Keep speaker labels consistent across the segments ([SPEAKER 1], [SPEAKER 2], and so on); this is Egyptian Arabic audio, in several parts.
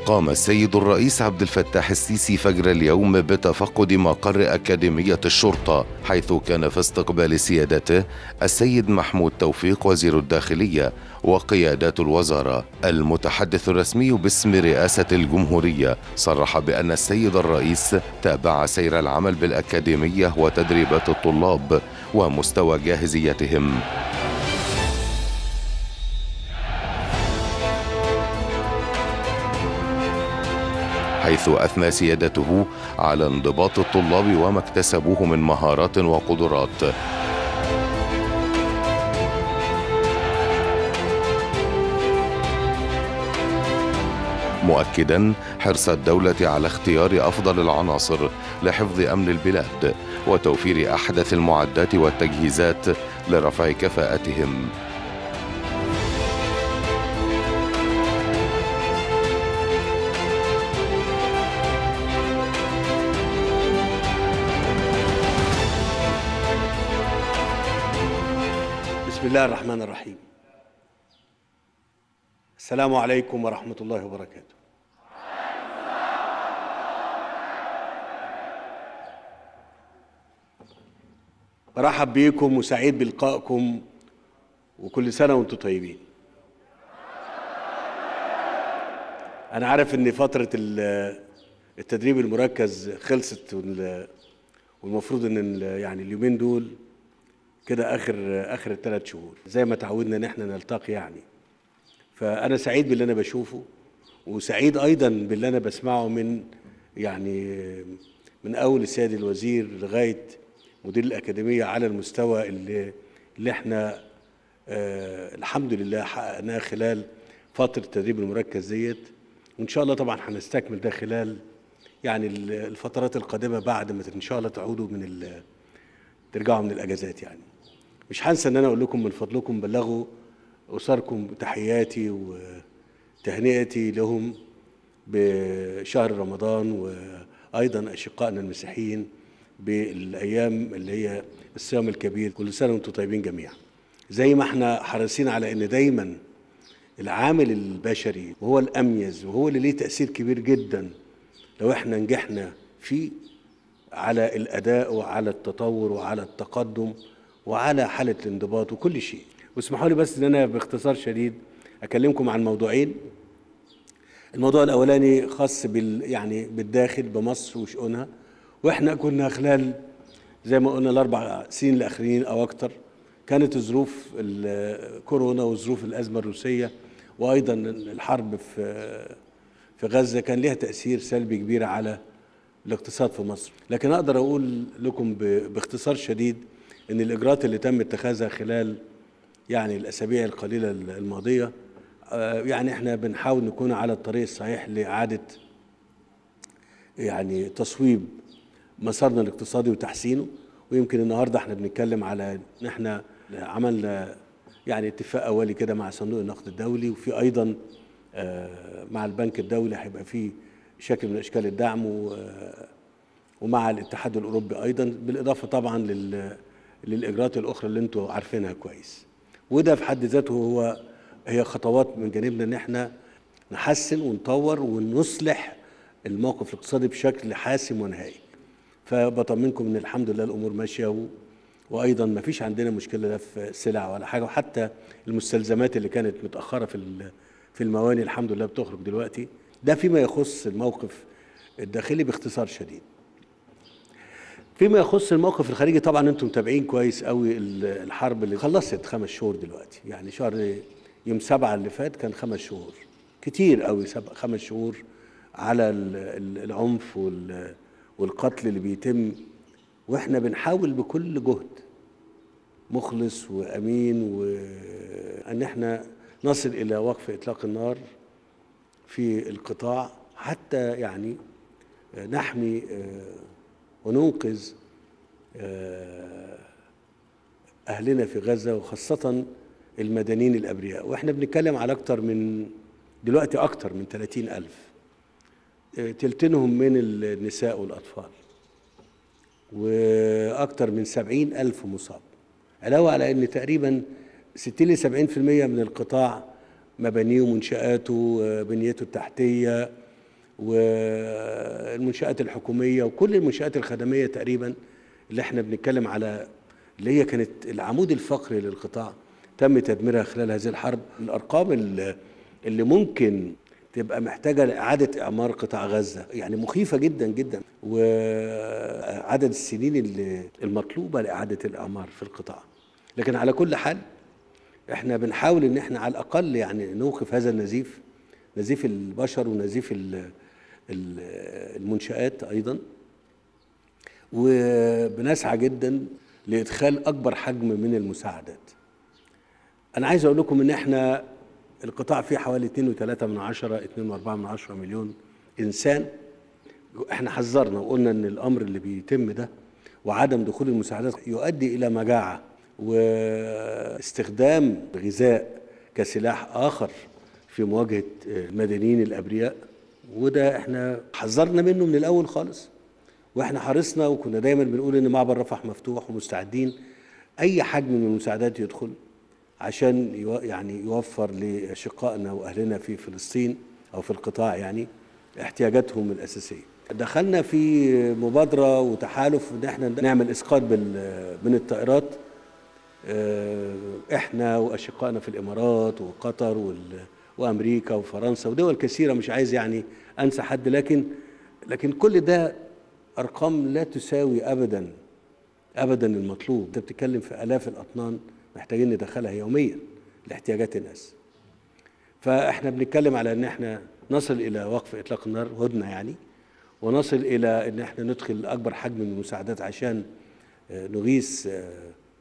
[SPEAKER 1] قام السيد الرئيس عبد الفتاح السيسي فجر اليوم بتفقد مقر أكاديمية الشرطة حيث كان في استقبال سيادته السيد محمود توفيق وزير الداخلية وقيادات الوزارة المتحدث الرسمي باسم رئاسة الجمهورية صرح بأن السيد الرئيس تابع سير العمل بالأكاديمية وتدريبات الطلاب ومستوى جاهزيتهم حيث اثنى سيادته على انضباط الطلاب وما اكتسبوه من مهارات وقدرات مؤكدا حرص الدوله على اختيار افضل العناصر لحفظ امن البلاد وتوفير احدث المعدات والتجهيزات لرفع كفاءتهم
[SPEAKER 2] بسم الله الرحمن الرحيم السلام عليكم ورحمة الله وبركاته برحب بيكم وسعيد بلقائكم وكل سنة وانتم طيبين أنا عارف إن فترة ال- التدريب المركز خلصت وال- والمفروض إن ال- يعني اليومين دول كده اخر اخر الثلاث شهور زي ما تعودنا ان احنا نلتقي يعني فانا سعيد باللي انا بشوفه وسعيد ايضا باللي انا بسمعه من يعني من اول السيد الوزير لغايه مدير الاكاديميه على المستوى اللي اللي احنا آه الحمد لله حققناه خلال فتره التدريب المركز ديت وان شاء الله طبعا هنستكمل ده خلال يعني ال- الفترات القادمه بعد ما ان شاء الله تعودوا من ال- ترجعوا من الاجازات يعني مش هنسى ان انا اقول لكم من فضلكم بلغوا اسركم تحياتي وتهنئتي لهم بشهر رمضان وايضا اشقائنا المسيحيين بالايام اللي هي الصيام الكبير كل سنه وانتم طيبين جميعا زي ما احنا حريصين على ان دايما العامل البشري وهو الاميز وهو اللي ليه تاثير كبير جدا لو احنا نجحنا فيه على الاداء وعلى التطور وعلى التقدم وعلى حاله الانضباط وكل شيء واسمحوا لي بس ان انا باختصار شديد اكلمكم عن موضوعين الموضوع الاولاني خاص بال يعني بالداخل بمصر وشؤونها واحنا كنا خلال زي ما قلنا الاربع سنين الاخرين او اكتر كانت ظروف الكورونا وظروف الازمه الروسيه وايضا الحرب في في غزه كان لها تاثير سلبي كبير على الاقتصاد في مصر لكن اقدر اقول لكم ب- باختصار شديد ان الاجراءات اللي تم اتخاذها خلال يعني الاسابيع القليله الماضيه آه، يعني احنا بنحاول نكون على الطريق الصحيح لاعاده يعني تصويب مسارنا الاقتصادي وتحسينه ويمكن النهارده احنا بنتكلم على ان احنا عملنا يعني اتفاق اولي كده مع صندوق النقد الدولي وفي ايضا آه، مع البنك الدولي هيبقى في شكل من اشكال الدعم و- ومع الاتحاد الاوروبي ايضا بالاضافه طبعا لل للاجراءات الاخرى اللي انتم عارفينها كويس وده في حد ذاته هو هي خطوات من جانبنا ان احنا نحسن ونطور ونصلح الموقف الاقتصادي بشكل حاسم ونهائي فبطمنكم ان الحمد لله الامور ماشيه و... وايضا ما فيش عندنا مشكله لا في سلع ولا حاجه وحتى المستلزمات اللي كانت متاخره في ال- في المواني الحمد لله بتخرج دلوقتي ده فيما يخص الموقف الداخلي باختصار شديد فيما يخص الموقف الخارجي طبعا انتم متابعين كويس قوي ال- الحرب اللي خلصت خمس شهور دلوقتي يعني شهر يوم سبعة اللي فات كان خمس شهور كتير قوي سبع خمس شهور على ال- ال- العنف وال- والقتل اللي بيتم واحنا بنحاول بكل جهد مخلص وامين وان احنا نصل الى وقف اطلاق النار في القطاع حتى يعني نحمي آه، وننقذ آه، أهلنا في غزة وخاصة المدنيين الأبرياء وإحنا بنتكلم على أكتر من دلوقتي أكتر من 30 ألف آه، تلتينهم من النساء والأطفال وأكتر من 70 ألف مصاب علاوة على أن تقريبا 60 ل 70% من القطاع مبانيه ومنشآته آه، بنيته التحتية والمنشآت الحكومية وكل المنشآت الخدمية تقريبا اللي احنا بنتكلم على اللي هي كانت العمود الفقري للقطاع تم تدميرها خلال هذه الحرب الأرقام اللي اللي ممكن تبقى محتاجة لإعادة إعمار قطاع غزة يعني مخيفة جدا جدا وعدد السنين اللي المطلوبة لإعادة الإعمار في القطاع لكن على كل حال احنا بنحاول ان احنا على الاقل يعني نوقف هذا النزيف نزيف البشر ونزيف ال- ال- المنشآت ايضا وبنسعى جدا لادخال اكبر حجم من المساعدات انا عايز اقول لكم ان احنا القطاع فيه حوالي 2.3 من عشرة 2.4 من عشرة مليون انسان احنا حذرنا وقلنا ان الامر اللي بيتم ده وعدم دخول المساعدات يؤدي الى مجاعه واستخدام الغذاء كسلاح اخر في مواجهه المدنيين الابرياء وده احنا حذرنا منه من الاول خالص واحنا حرصنا وكنا دايما بنقول ان معبر رفح مفتوح ومستعدين اي حجم من المساعدات يدخل عشان يو يعني يوفر لاشقائنا واهلنا في فلسطين او في القطاع يعني احتياجاتهم الاساسيه. دخلنا في مبادره وتحالف ان احنا نعمل اسقاط بال- من الطائرات آه، احنا واشقائنا في الامارات وقطر وال- وامريكا وفرنسا ودول كثيره مش عايز يعني انسى حد لكن لكن كل ده ارقام لا تساوي ابدا ابدا المطلوب انت بتتكلم في الاف الاطنان محتاجين ندخلها يوميا لاحتياجات الناس فاحنا بنتكلم على ان احنا نصل الى وقف اطلاق النار هدنه يعني ونصل الى ان احنا ندخل اكبر حجم من المساعدات عشان آه، نغيث آه،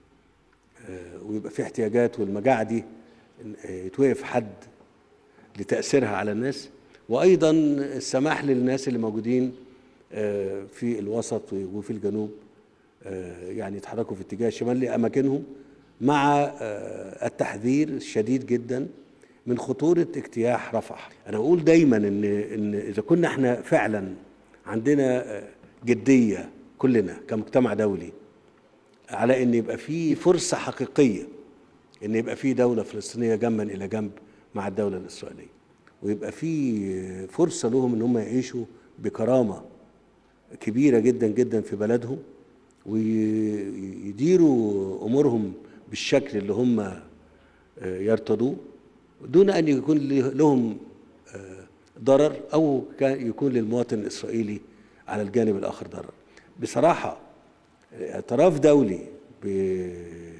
[SPEAKER 2] آه، ويبقى في احتياجات والمجاعه دي آه، يتوقف حد لتاثيرها على الناس وايضا السماح للناس اللي موجودين آه، في الوسط وفي الجنوب آه، يعني يتحركوا في اتجاه الشمال لاماكنهم مع آه، التحذير الشديد جدا من خطوره اجتياح رفح انا بقول دايما ان ان اذا كنا احنا فعلا عندنا آه، جديه كلنا كمجتمع دولي على ان يبقى في فرصه حقيقيه ان يبقى في دوله فلسطينيه جنبا الى جنب مع الدوله الاسرائيليه ويبقى في فرصه لهم ان هم يعيشوا بكرامه كبيره جدا جدا في بلدهم ويديروا امورهم بالشكل اللي هم آه، يرتضوه دون ان يكون لهم آه، ضرر او كان يكون للمواطن الاسرائيلي على الجانب الاخر ضرر بصراحه اعتراف دولي ب-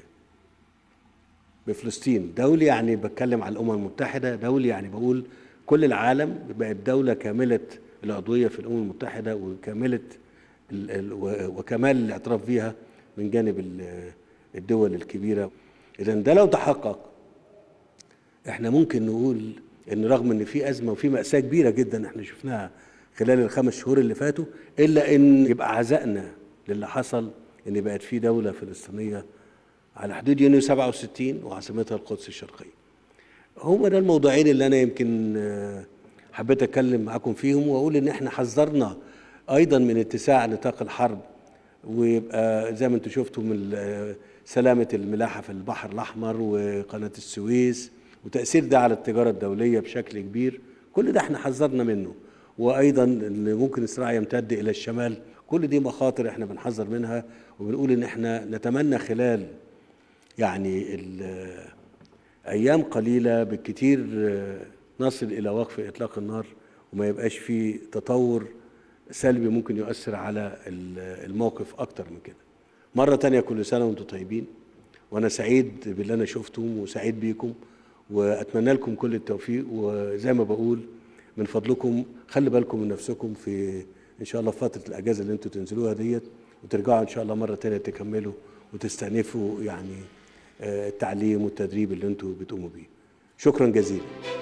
[SPEAKER 2] بفلسطين دولي يعني بتكلم على الامم المتحده دولي يعني بقول كل العالم بقت دوله كامله العضويه في الامم المتحده وكامله ال- ال- و- وكمال الاعتراف بيها من جانب ال- الدول الكبيره اذا ده لو تحقق احنا ممكن نقول ان رغم ان في ازمه وفي ماساه كبيره جدا احنا شفناها خلال الخمس شهور اللي فاتوا الا ان يبقى عزائنا للي حصل ان بقت في دوله فلسطينيه على حدود يونيو 67 وعاصمتها القدس الشرقيه. هم ده الموضوعين اللي انا يمكن آه، حبيت اتكلم معاكم فيهم واقول ان احنا حذرنا ايضا من اتساع نطاق الحرب ويبقى زي ما انتم شفتوا من ال- سلامه الملاحه في البحر الاحمر وقناه السويس وتاثير ده على التجاره الدوليه بشكل كبير كل ده احنا حذرنا منه وايضا ان ممكن الصراع يمتد الى الشمال كل دي مخاطر احنا بنحذر منها وبنقول ان احنا نتمنى خلال يعني ال- ايام قليله بالكثير آه، نصل الى وقف اطلاق النار وما يبقاش في تطور سلبي ممكن يؤثر على ال- الموقف اكتر من كده مره تانية كل سنه وانتم طيبين وانا سعيد باللي انا شفتم وسعيد بيكم واتمنى لكم كل التوفيق وزي ما بقول من فضلكم خلي بالكم من نفسكم في ان شاء الله فتره الاجازه اللي انتم تنزلوها ديت وترجعوا ان شاء الله مره تانية تكملوا وتستأنفوا يعني آه، التعليم والتدريب اللي انتم بتقوموا بيه شكرا جزيلا